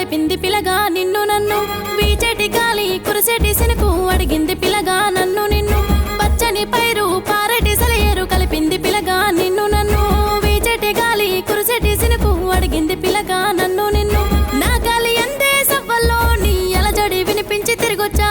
కలిపింది పిలగా నిన్ను నన్ను వీచటి గాలి కురిసేటి సినుకు అడిగింది పిలగా నన్ను నిన్ను పచ్చని పైరు పారెటి సెలయేరు కలిపింది పిలగా నిన్ను నన్ను వీచటి గాలి కురిసేటి సినుకు అడిగింది పిలగా నన్ను నిన్ను నా గాలి అందే సవ్వల్లో నీ అలజడి వినిపించి తిరిగొచ్చా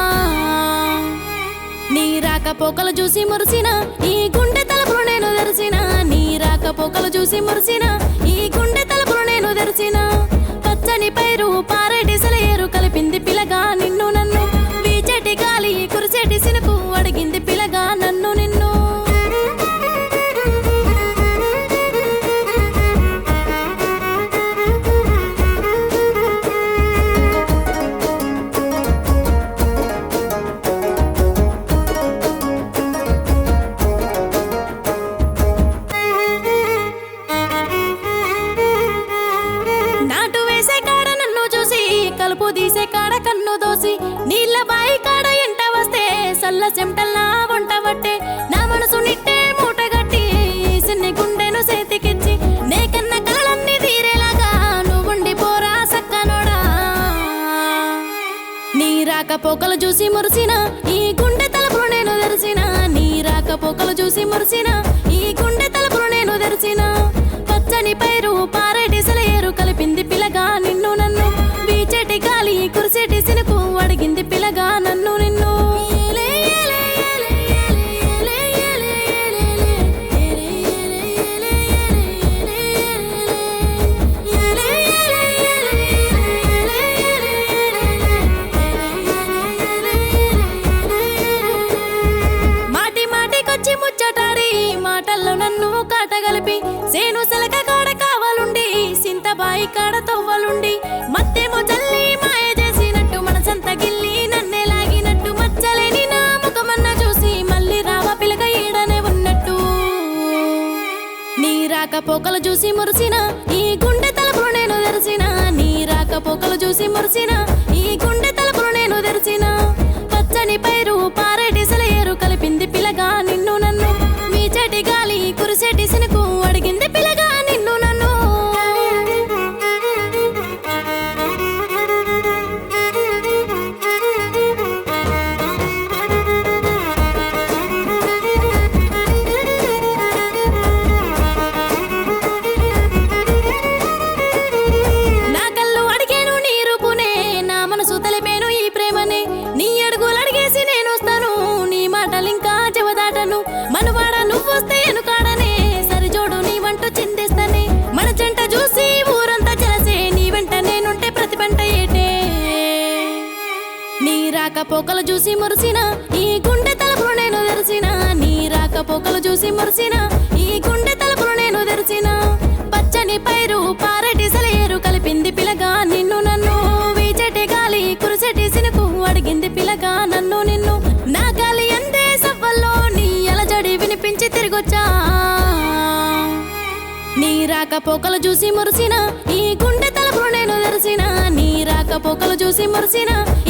నీ రాకపోకలు చూసి మురిసిన ఈ గుండె తలుపులు నేను తెరిసిన నీ రాకపోకలు చూసి మురిసిన ఈ గుండె తలుపులు నేను తెరిచిన పచ్చని పైరు పారేటి సెలయేరు కలిపింది పిలగా నిన్ను నన్ను వీచెటి గాలి కురిసేటి సినుకు అడిగింది పిలగా నన్ను నిన్ను నాటు వేసే కాడ నన్ను చూసి కలుపు తీసే కాడ కన్ను దోసి నీళ్ళ బాయి కాడ ఎంట వస్తే సల్ల చెమటల్లా వంట పట్టే నా మనసు నిట్టే మూటగట్టి సిన్ని గుండెను చేతికిచ్చి నే కన్న కలలన్నీ తీరేలాగా నువ్వుండి పోరా సక్కనోడా నీ రాకపోకలు చూసి మురిసిన ఈ గుండె తలుపులు నేను తెరిచిన నీ రాకపోకలు చూసి మురిసిన ఈ గుండె తలుపులు నేను తెరిచిన పచ్చని పైరు పారేటి సెలయేరు కలిపింది పిలగా నిన్ను నన్ను వీచెటి గాలి కురిసేటి సినుకు అడిగింది పిలగా నన్ను నిన్ను ఏలే, ఏలే, ఏలే, ఏలే, ఏలే, ఏలే, ఏలే, ఏలే, ఏలే, ఏలే, ఏలే, ఏలే, ఏలే, మాటి మాటికొచ్చి ముచ్చటాడి మాటల్లో నన్ను కాటగలిపి సేను సెలక కాడ కావాలుండి సింతబాయి కాడ తవ్వలుండి మత్తేమో చల్లి మాయ చేసినట్టు మనసంత గిల్లి నన్నే లాగినట్టు మచ్చలేని నా ముఖమన్న చూసి మళ్ళీ రావ పిలక ఈడనే ఉన్నట్టు నీ రాకపోకలు చూసి మురిసిన ఈ గుండె తలుపులు నేను తెరిచిన నీ రాకపోకలు చూసి మురిసిన ఈ గుండె తలుపులు నేను తెరిచిన పచ్చని పైరు పారేటి సెలయేరు కలిపింది పిలగా నిన్ను నన్ను మీ చెటి గాలి కురిసేటి సినుకు అడిగింది పిలగా నిన్ను నన్ను నా కళ్ళు అడిగాను నీ రూపునే నా మనసు తెలిపేను ఈ ప్రేమనే నీ అడుగులు అడిగేసి నేను వస్తాను నీ మాటలు ఇంకా చెవదాటను మనవాడ నువ్వొస్తే ఎనుకాడనే సరిజోడు నీ వంట చిందేస్తానే మన జంట చూసి ఊరంతా చెలసే నీ వెంట నేనుంటే ప్రతి పంట ఏటే నీ రాకపోకలు చూసి మురిసిన ఈ గుండె తలుపులు నేను తెరిచిన నీ రాకపోకలు చూసి మురిసిన ఈ గుండె తలుపులు నేను తెరిచిన పచ్చని పైరు పారెటి సెలయేరు కలిపింది పిలగా నిన్ను నన్ను వీచటి గాలి కురిసెటి సినుకు అడిగింది పిలగా నన్ను నిన్ను నా గాలి అందే సవ్వల్లో నీ అలజడి వినిపించి తిరిగొచ్చా నీ రాకపోకలు చూసి మురిసిన ఈ గుండె తలుపులు నేను తెరిచిన నీ రాకపోకలు చూసి మురిసిన